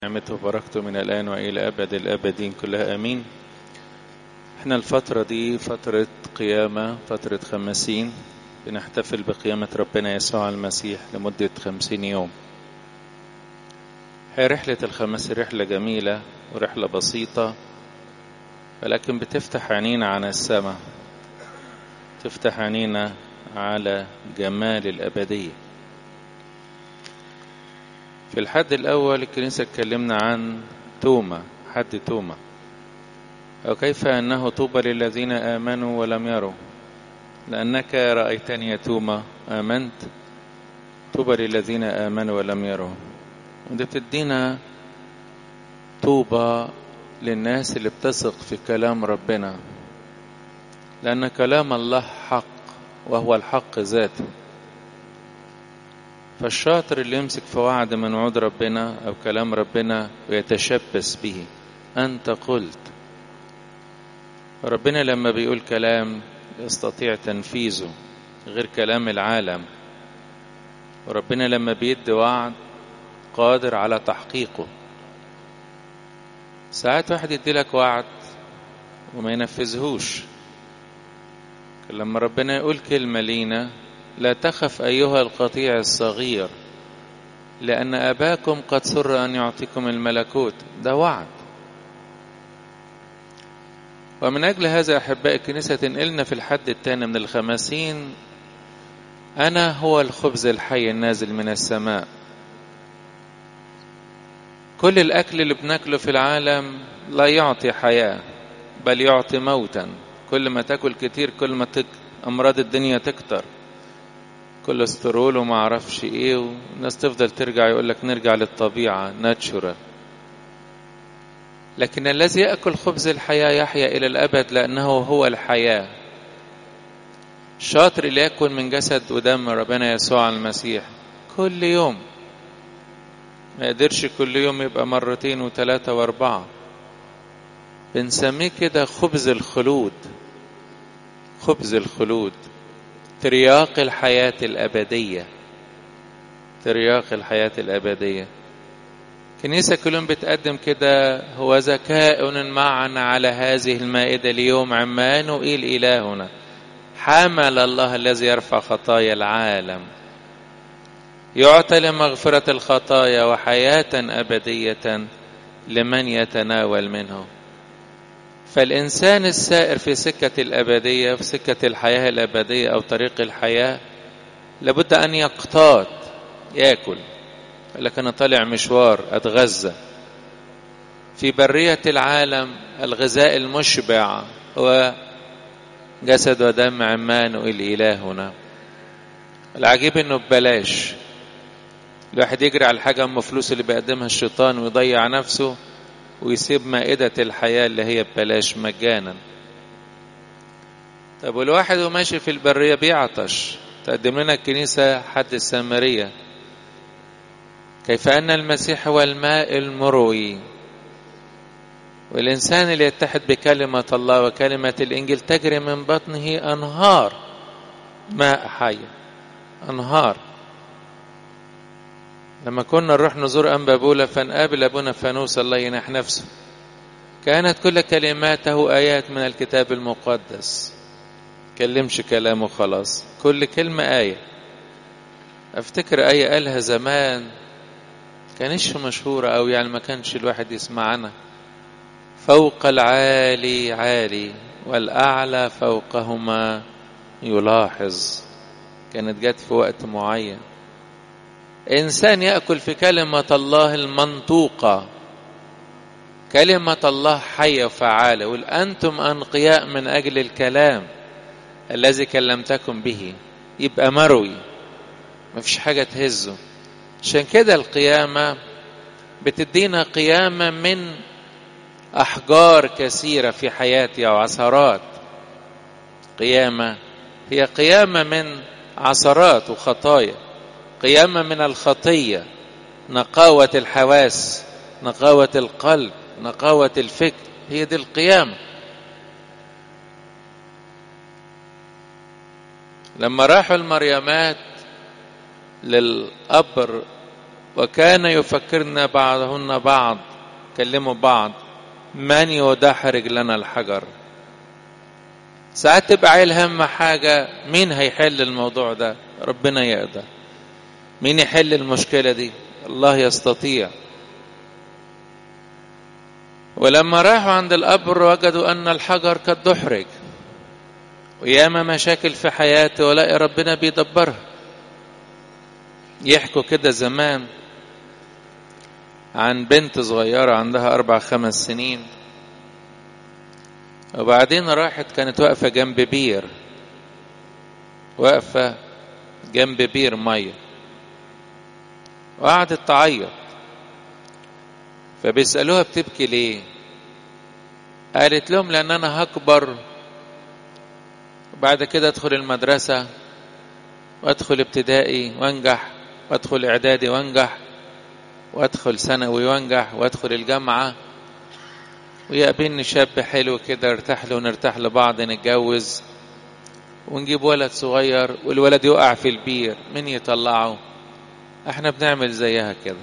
نعمته وبركته من الآن وإلى أبد الأبدين كلها آمين احنا الفترة دي فترة قيامة فترة خمسين بنحتفل بقيامة ربنا يسوع المسيح لمدة خمسين يوم هي رحلة الخمس رحلة جميلة ورحلة بسيطة ولكن بتفتح عينينا على السماء تفتح عينينا على جمال الأبدية في الحد الأول الكنيسة اتكلمنا عن توما حد توما أو كيف أنه طوبى للذين آمنوا ولم يروا لأنك رأيتني يا توما آمنت طوبى للذين آمنوا ولم يروا ودي بتدينا طوبى للناس اللي بتثق في كلام ربنا لأن كلام الله حق وهو الحق ذاته فالشاطر اللي يمسك في وعد من وعود ربنا أو كلام ربنا ويتشبث به أنت قلت ربنا لما بيقول كلام يستطيع تنفيذه غير كلام العالم وربنا لما بيدي وعد قادر على تحقيقه ساعات واحد يدي لك وعد وما ينفذهوش لما ربنا يقول كلمة لينا لا تخف أيها القطيع الصغير لأن أباكم قد سر أن يعطيكم الملكوت ده وعد ومن أجل هذا أحباء الكنيسة تنقلنا في الحد الثاني من الخمسين أنا هو الخبز الحي النازل من السماء كل الأكل اللي بناكله في العالم لا يعطي حياة بل يعطي موتا كل ما تاكل كتير كل ما تك... أمراض الدنيا تكتر كوليسترول وما اعرفش ايه والناس تفضل ترجع يقول لك نرجع للطبيعه ناتشورال لكن الذي ياكل خبز الحياه يحيا الى الابد لانه هو الحياه الشاطر اللي ياكل من جسد ودم ربنا يسوع المسيح كل يوم ما يقدرش كل يوم يبقى مرتين وثلاثه واربعه بنسميه كده خبز الخلود خبز الخلود ترياق الحياة الأبدية ترياق الحياة الأبدية كنيسة كلهم بتقدم كده هو ذكاء معنا على هذه المائدة اليوم عمانوئيل إلهنا حمل الله الذي يرفع خطايا العالم يعطى لمغفرة الخطايا وحياة أبدية لمن يتناول منه فالإنسان السائر في سكة الأبدية في سكة الحياة الأبدية أو طريق الحياة لابد أن يقتات يأكل لك أنا طالع مشوار أتغذى في برية العالم الغذاء المشبع هو جسد ودم عمانوئيل إلهنا العجيب انه ببلاش الواحد يجري على الحاجة أم فلوس اللي بيقدمها الشيطان ويضيع نفسه ويسيب مائدة الحياة اللي هي ببلاش مجانا طب والواحد وماشي في البرية بيعطش تقدم لنا الكنيسة حد السامرية كيف أن المسيح هو الماء المروي والإنسان اللي يتحد بكلمة الله وكلمة الإنجيل تجري من بطنه أنهار ماء حي أنهار لما كنا نروح نزور أنبا بولا فنقابل أبونا فانوس الله ينح نفسه كانت كل كلماته آيات من الكتاب المقدس كلمش كلامه خلاص كل كلمة آية أفتكر آية قالها زمان كانش مشهورة أو يعني ما كانش الواحد يسمع عنها فوق العالي عالي والأعلى فوقهما يلاحظ كانت جت في وقت معين إنسان يأكل في كلمة الله المنطوقة كلمة الله حية وفعالة يقول أنتم أنقياء من أجل الكلام الذي كلمتكم به يبقى مروي مفيش حاجة تهزه عشان كده القيامة بتدينا قيامة من أحجار كثيرة في حياتي أو عثرات قيامة هي قيامة من عثرات وخطايا قيامة من الخطية نقاوة الحواس نقاوة القلب نقاوة الفكر هي دي القيامة لما راحوا المريمات للقبر وكان يفكرنا بعضهن بعض كلموا بعض من يدحرج لنا الحجر ساعات تبقى عايل هم حاجة مين هيحل الموضوع ده ربنا يقدر مين يحل المشكلة دي الله يستطيع ولما راحوا عند القبر وجدوا أن الحجر قد دحرج وياما مشاكل في حياتي ولاقي ربنا بيدبرها يحكوا كده زمان عن بنت صغيرة عندها أربع خمس سنين وبعدين راحت كانت واقفة جنب بير واقفة جنب بير مية وقعدت تعيط فبيسألوها بتبكي ليه قالت لهم لأن أنا هكبر وبعد كده أدخل المدرسة وأدخل ابتدائي وأنجح وأدخل إعدادي وأنجح وأدخل ثانوي وأنجح وأدخل الجامعة ويقابلني شاب حلو كده ارتاح له ونرتاح لبعض نتجوز ونجيب ولد صغير والولد يقع في البير مين يطلعه احنا بنعمل زيها كده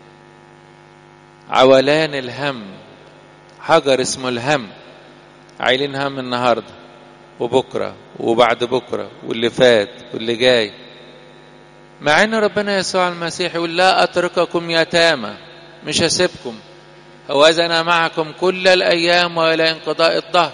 عولان الهم حجر اسمه الهم عايلين هم النهارده وبكره وبعد بكره واللي فات واللي جاي مع ان ربنا يسوع المسيح يقول لا اترككم يتامى مش هسيبكم هو انا معكم كل الايام والى انقضاء الظهر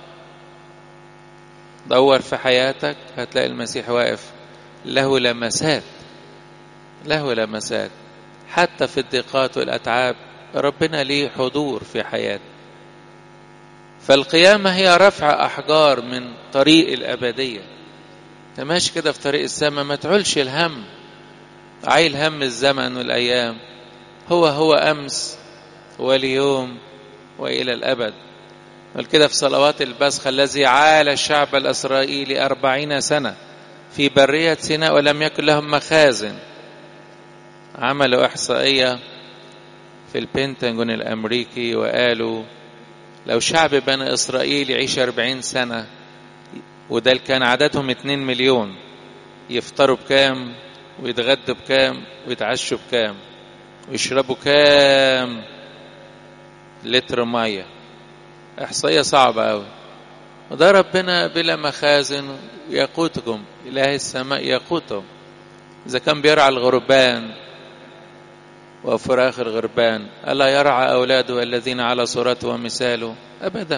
دور في حياتك هتلاقي المسيح واقف له لمسات له لمسات حتى في الضيقات والاتعاب ربنا ليه حضور في حياتك فالقيامة هي رفع أحجار من طريق الأبدية تماشي كده في طريق السماء ما تعولش الهم عايل هم الزمن والأيام هو هو أمس واليوم وإلى الأبد كده في صلوات البسخ الذي عال الشعب الإسرائيلي أربعين سنة في برية سيناء ولم يكن لهم مخازن عملوا إحصائية في البنتاجون الأمريكي وقالوا لو شعب بني إسرائيل يعيش أربعين سنة وده كان عددهم اتنين مليون يفطروا بكام ويتغدوا بكام ويتعشوا بكام ويشربوا كام لتر مية إحصائية صعبة أوي وده ربنا بلا مخازن يقوتكم إله السماء يقوتهم إذا كان بيرعى الغربان وفراخ الغربان ألا يرعى أولاده الذين على صورته ومثاله أبدا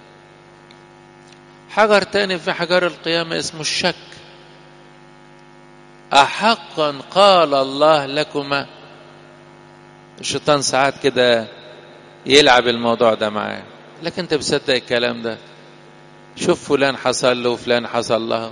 حجر تاني في حجر القيامة اسمه الشك أحقا قال الله لكما الشيطان ساعات كده يلعب الموضوع ده معاه لكن انت بتصدق الكلام ده شوف فلان حصل له وفلان حصل له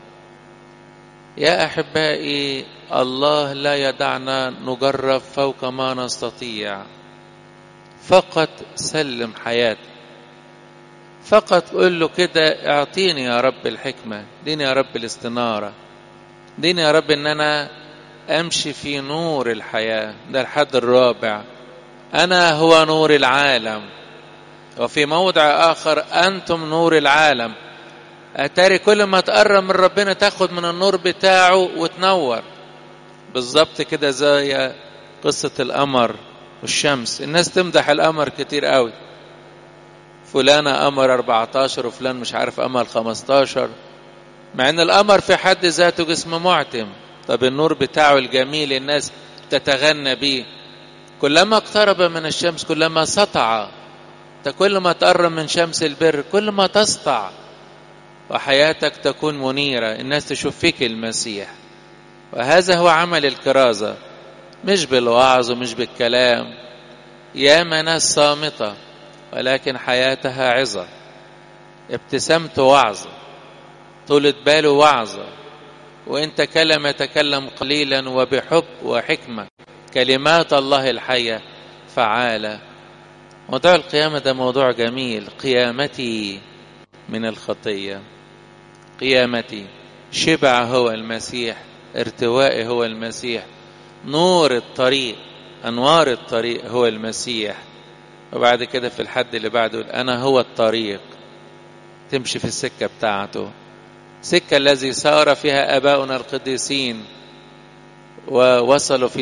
يا احبائي الله لا يدعنا نجرب فوق ما نستطيع فقط سلم حياتك فقط قل له كده اعطيني يا رب الحكمة ديني يا رب الاستنارة ديني يا رب ان انا امشي في نور الحياة ده الحد الرابع انا هو نور العالم وفي موضع اخر انتم نور العالم اتاري كل ما تقرب من ربنا تاخد من النور بتاعه وتنور بالظبط كده زي قصة القمر والشمس الناس تمدح القمر كتير قوي فلانة قمر 14 وفلان مش عارف قمر 15 مع ان القمر في حد ذاته جسم معتم طب النور بتاعه الجميل الناس تتغنى بيه كلما اقترب من الشمس كلما سطع كل ما تقرب من شمس البر كل ما تسطع وحياتك تكون منيرة الناس تشوف فيك المسيح وهذا هو عمل الكرازة مش بالوعظ ومش بالكلام ياما ناس صامتة ولكن حياتها عظة ابتسامته وعظة طولة باله وعظة وإن تكلم يتكلم قليلا وبحب وحكمة كلمات الله الحية فعالة موضوع القيامة ده موضوع جميل قيامتي من الخطية قيامتي شبع هو المسيح ارتوائي هو المسيح نور الطريق أنوار الطريق هو المسيح وبعد كده في الحد اللي بعده أنا هو الطريق تمشي في السكة بتاعته سكة الذي سار فيها أباؤنا القديسين ووصلوا في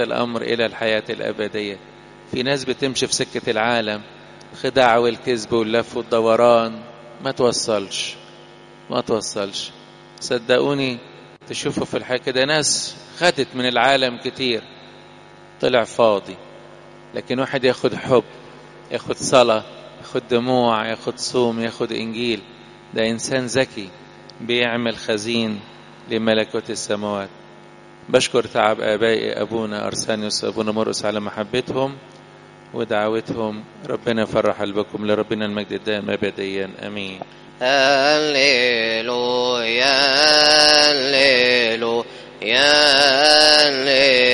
الأمر إلى الحياة الأبدية في ناس بتمشي في سكة العالم خداع والكذب واللف والدوران ما توصلش ما توصلش صدقوني تشوفوا في الحياة كده ناس خدت من العالم كتير طلع فاضي لكن واحد ياخد حب ياخد صلاة ياخد دموع ياخد صوم ياخد إنجيل ده إنسان ذكي بيعمل خزين لملكوت السماوات بشكر تعب آبائي أبونا أرسانيوس وأبونا مرقس على محبتهم ودعوتهم ربنا يفرح قلبكم لربنا المجد الدائم أبديا أمين هللويا هللويا هللويا